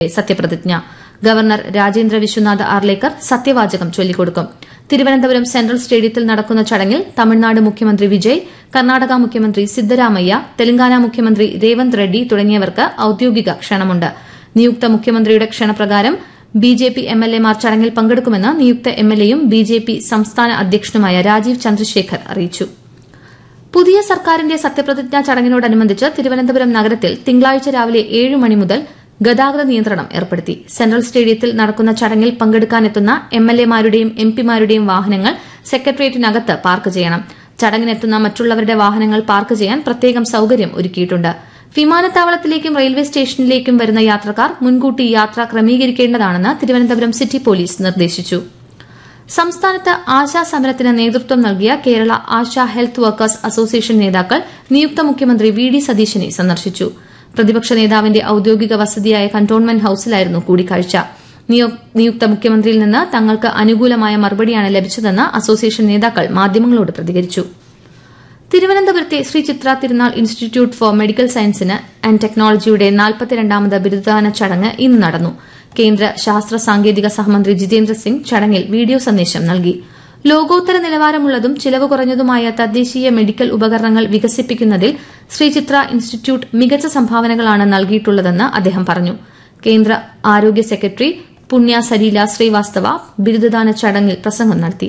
സത്യപ്രതിജ്ഞ ഗവർണർ രാജേന്ദ്ര വിശ്വനാഥ് ആർലേക്കർ സത്യവാചകം ചൊല്ലിക്കൊടുക്കും തിരുവനന്തപുരം സെൻട്രൽ സ്റ്റേഡിയത്തിൽ നടക്കുന്ന ചടങ്ങിൽ തമിഴ്നാട് മുഖ്യമന്ത്രി വിജയ് കർണാടക മുഖ്യമന്ത്രി സിദ്ധരാമയ്യ തെലങ്കാന മുഖ്യമന്ത്രി രേവന്ത് റെഡ്ഡി തുടങ്ങിയവർക്ക് ഔദ്യോഗിക ക്ഷണമുണ്ട് നിയുക്ത മുഖ്യമന്ത്രിയുടെ ക്ഷണപ്രകാരം ബിജെപി എംഎൽഎമാർ ചടങ്ങിൽ പങ്കെടുക്കുമെന്ന് നിയുക്ത എംഎൽഎയും ബിജെപി സംസ്ഥാന അധ്യക്ഷനുമായ രാജീവ് ചന്ദ്രശേഖർ അറിയിച്ചു പുതിയ സർക്കാരിന്റെ സത്യപ്രതിജ്ഞാ ചടങ്ങിനോടനുബന്ധിച്ച് തിരുവനന്തപുരം നഗരത്തിൽ തിങ്കളാഴ്ച രാവിലെ ഏഴ് മണി മുതൽ ഗതാഗത നിയന്ത്രണം ഏർപ്പെടുത്തി സെൻട്രൽ സ്റ്റേഡിയത്തിൽ നടക്കുന്ന ചടങ്ങിൽ പങ്കെടുക്കാനെത്തുന്ന എംഎൽഎമാരുടെയും എംപിമാരുടെയും വാഹനങ്ങൾ സെക്രട്ടേറിയറ്റിനകത്ത് പാർക്ക് ചെയ്യണം ചടങ്ങിനെത്തുന്ന മറ്റുള്ളവരുടെ വാഹനങ്ങൾ പാർക്ക് ചെയ്യാൻ പ്രത്യേകം സൌകര്യം ഒരുക്കിയിട്ടുണ്ട് വിമാനത്താവളത്തിലേക്കും റെയിൽവേ സ്റ്റേഷനിലേക്കും വരുന്ന യാത്രക്കാർ മുൻകൂട്ടി യാത്ര ക്രമീകരിക്കേണ്ടതാണെന്ന് തിരുവനന്തപുരം സിറ്റി പോലീസ് നിർദ്ദേശിച്ചു സംസ്ഥാനത്ത് ആശാ സമരത്തിന് നേതൃത്വം നൽകിയ Kerala Asha health workers association നേതാക്കൾ നിയുക്ത മുഖ്യമന്ത്രി വി ഡി സതീശനെ സന്ദർശിച്ചു പ്രതിപക്ഷ നേതാവിന്റെ ഔദ്യോഗിക വസതിയായ കന്റോൺമെന്റ് ഹൌസിലായിരുന്നു കൂടിക്കാഴ്ച നിയുക്ത മുഖ്യമന്ത്രിയിൽ നിന്ന് തങ്ങൾക്ക് അനുകൂലമായ മറുപടിയാണ് ലഭിച്ചതെന്ന് അസോസിയേഷൻ നേതാക്കൾ മാധ്യമങ്ങളോട് പ്രതികരിച്ചു തിരുവനന്തപുരത്തെ Sree Chitra Thirunal institute for medical സയൻസിന് ആൻഡ് ടെക്നോളജിയുടെ നാൽപ്പത്തിരണ്ടാമത് ബിരുദദാന ചടങ്ങ് ഇന്ന് നടന്നു കേന്ദ്ര ശാസ്ത്ര സാങ്കേതിക സഹമന്ത്രി ജിതേന്ദ്ര സിംഗ് ചടങ്ങിൽ വീഡിയോ സന്ദേശം നൽകി ലോകോത്തര നിലവാരമുള്ളതും ചിലവ് കുറഞ്ഞതുമായ തദ്ദേശീയ മെഡിക്കൽ ഉപകരണങ്ങൾ വികസിപ്പിക്കുന്നതിൽ ശ്രീ ചിത്ര ഇൻസ്റ്റിറ്റ്യൂട്ട് മികച്ച സംഭാവനകളാണ് നൽകിയിട്ടുള്ളതെന്ന് അദ്ദേഹം പറഞ്ഞു കേന്ദ്ര ആരോഗ്യ സെക്രട്ടറി പുണ്യ സലീല ശ്രീവാസ്തവ ബിരുദദാന ചടങ്ങിൽ പ്രസംഗം നടത്തി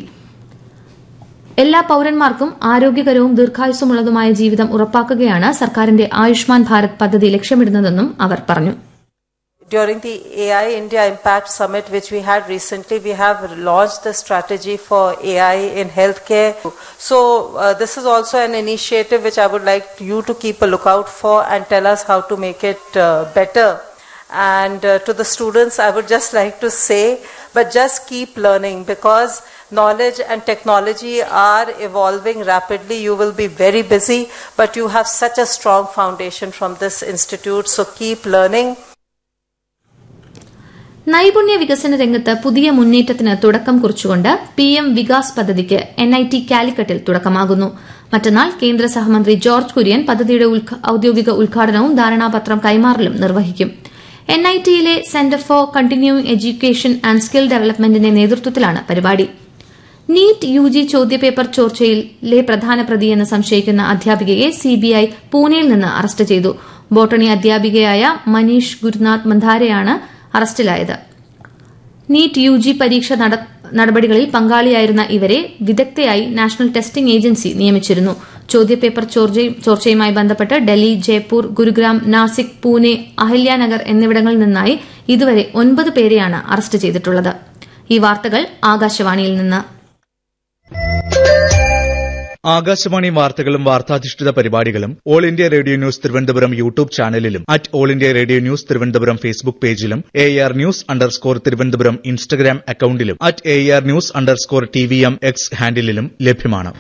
എല്ലാ പൌരന്മാർക്കും ആരോഗ്യകരവും ദീർഘായുസ്സുമുള്ളതുമായ ജീവിതം ഉറപ്പാക്കുകയാണ് സർക്കാരിന്റെ ആയുഷ്മാൻ ഭാരത് പദ്ധതി ലക്ഷ്യമിടുന്നതെന്നും അവർ പറഞ്ഞു During the AI India Impact Summit, which we had recently, we have launched the strategy for AI in healthcare. So, uh, this is also an initiative which I would like you to keep a lookout for and tell us how to make it uh, better. And uh, to the students, I would just like to say, but just keep learning because knowledge and technology are evolving rapidly. You will be very busy, but you have such a strong foundation from this institute. So, keep learning. നൈപുണ്യ വികസന രംഗത്ത് പുതിയ മുന്നേറ്റത്തിന് തുടക്കം കുറിച്ചുകൊണ്ട് P M Vikas പദ്ധതിക്ക് N I T കാലിക്കറ്റിൽ തുടക്കമാകുന്നു മറ്റന്നാൾ കേന്ദ്ര സഹമന്ത്രി ജോർജ് കുര്യൻ പദ്ധതിയുടെ ഔദ്യോഗിക ഉദ്ഘാടനവും ധാരണാപത്രം കൈമാറലും നിർവഹിക്കും എൻ ഐ ടിയിലെ centre for continuing education and skill ഡെവലപ്മെന്റിന്റെ നേതൃത്വത്തിലാണ് പരിപാടി നീറ്റ് യു ജി ചോദ്യപേപ്പർ ചോർച്ചയിലെ പ്രധാന പ്രതിയെന്ന് സംശയിക്കുന്ന അധ്യാപികയെ സിബിഐ പൂനെയിൽ നിന്ന് അറസ്റ്റ് ചെയ്തു ബോട്ടണി അധ്യാപികയായ മനീഷ് ഗുരുനാഥ് മന്ധാരെയാണ് അറസ്റ്റിലായത് നീറ്റ് യു ജി പരീക്ഷ നടപടികളിൽ പങ്കാളിയായിരുന്ന ഇവരെ വിദഗ്ധയായി നാഷണൽ ടെസ്റ്റിംഗ് ഏജൻസി നിയമിച്ചിരുന്നു ചോദ്യപേപ്പർ ചോർച്ചയുമായി ബന്ധപ്പെട്ട് ഡൽഹി ജയ്പൂർ ഗുരുഗ്രാം നാസിക് പൂനെ അഹല്യാനഗർ എന്നിവിടങ്ങളിൽ നിന്നായി ഇതുവരെ ഒൻപത് പേരെയാണ് അറസ്റ്റ് ചെയ്തിട്ടുള്ളത് ഈ വാർത്തകൾ ആകാശവാണിയിൽ നിന്ന് ആകാശവാണി വാർത്തകളും വാർത്താധിഷ്ഠിത പരിപാടികളും all India radio news Thiruvananthapuram YouTube ചാനലിലും at all India radio news Thiruvananthapuram Facebook പേജിലും A R news underscore Thiruvananthapuram Instagram അക്കൌണ്ടിലും at A R news underscore T V M X ഹാൻഡിലും ലഭ്യമാണ്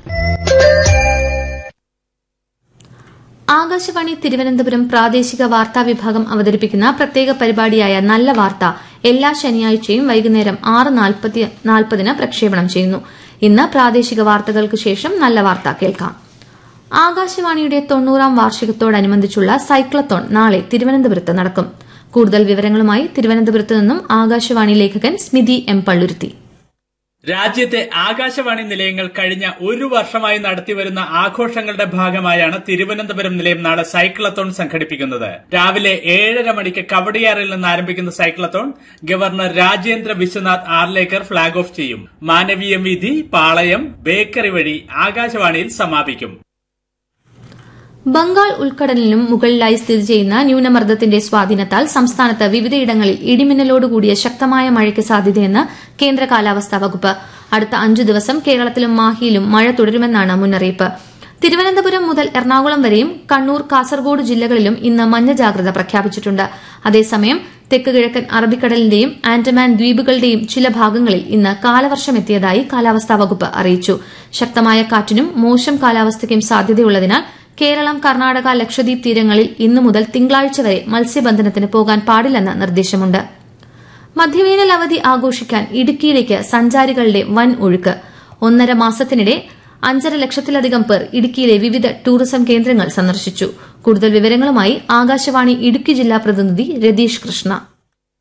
ആകാശവാണി തിരുവനന്തപുരം പ്രാദേശിക വാർത്താ വിഭാഗം അവതരിപ്പിക്കുന്ന പ്രത്യേക പരിപാടിയായ നല്ല വാർത്ത എല്ലാ ശനിയാഴ്ചയും വൈകുന്നേരം ആറ് നാൽപ്പതിന് പ്രക്ഷേപണം ചെയ്യുന്നു ഇന്ന് പ്രാദേശിക വാർത്തകൾക്ക് ശേഷം നല്ല വാർത്ത കേൾക്കാം ആകാശവാണിയുടെ തൊണ്ണൂറാം വാർഷികത്തോടനുബന്ധിച്ചുള്ള സൈക്ലത്തോൺ നാളെ തിരുവനന്തപുരത്ത് നടക്കും കൂടുതൽ വിവരങ്ങളുമായി തിരുവനന്തപുരത്ത് നിന്നും ആകാശവാണി ലേഖകൻ സ്മിതി എം പള്ളുരുത്തി രാജ്യത്തെ ആകാശവാണി നിലയങ്ങൾ കഴിഞ്ഞ ഒരു വർഷമായി നടത്തിവരുന്ന ആഘോഷങ്ങളുടെ ഭാഗമായാണ് തിരുവനന്തപുരം നിലയം നാളെ സൈക്ലത്തോൺ സംഘടിപ്പിക്കുന്നത് രാവിലെ ഏഴര മണിക്ക് കവടിയാറിൽ നിന്ന് ആരംഭിക്കുന്ന cyclothon governor Rajendra Vishwanath Arlekar flag off ചെയ്യും മാനവീയം വീഥി പാളയം ബേക്കറി വഴി ആകാശവാണിയിൽ സമാപിക്കും ബംഗാൾ ഉൾക്കടലിനും മുകളിലായി സ്ഥിതി ചെയ്യുന്ന ന്യൂനമർദ്ദത്തിന്റെ സ്വാധീനത്താൽ സംസ്ഥാനത്ത് വിവിധയിടങ്ങളിൽ ഇടിമിന്നലോടുകൂടിയ ശക്തമായ മഴയ്ക്ക് സാധ്യതയെന്ന് കേന്ദ്ര കാലാവസ്ഥാ വകുപ്പ് അടുത്ത അഞ്ചു ദിവസം കേരളത്തിലും മാഹിയിലും മഴ തുടരുമെന്നാണ് മുന്നറിയിപ്പ് തിരുവനന്തപുരം മുതൽ എറണാകുളം വരെയും കണ്ണൂർ കാസർഗോഡ് ജില്ലകളിലും ഇന്ന് മഞ്ഞ ജാഗ്രത പ്രഖ്യാപിച്ചിട്ടുണ്ട് അതേസമയം തെക്ക് കിഴക്കൻ അറബിക്കടലിന്റെയും ആൻഡമാൻ ദ്വീപുകളുടെയും ചില ഭാഗങ്ങളിൽ ഇന്ന് കാലവർഷമെത്തിയതായി കാലാവസ്ഥാ വകുപ്പ് അറിയിച്ചു ശക്തമായ കാറ്റിനും മോശം കാലാവസ്ഥയ്ക്കും സാധ്യതയുള്ളതിനാൽ കേരളം കർണാടക ലക്ഷദ്വീപ് തീരങ്ങളിൽ ഇന്നു മുതൽ തിങ്കളാഴ്ച വരെ മത്സ്യബന്ധനത്തിന് പോകാൻ പാടില്ലെന്ന് നിർദ്ദേശമുണ്ട് മധ്യവേനൽ അവധി ആഘോഷിക്കാൻ ഇടുക്കിയിലേക്ക് സഞ്ചാരികളുടെ വൻ ഒഴുക്ക് ഒന്നര മാസത്തിനിടെ അഞ്ചര ലക്ഷത്തിലധികം പേർ ഇടുക്കിയിലെ വിവിധ ടൂറിസം കേന്ദ്രങ്ങൾ സന്ദർശിച്ചു കൂടുതൽ വിവരങ്ങളുമായി ആകാശവാണി ഇടുക്കി ജില്ലാ പ്രതിനിധി രതീഷ് കൃഷ്ണ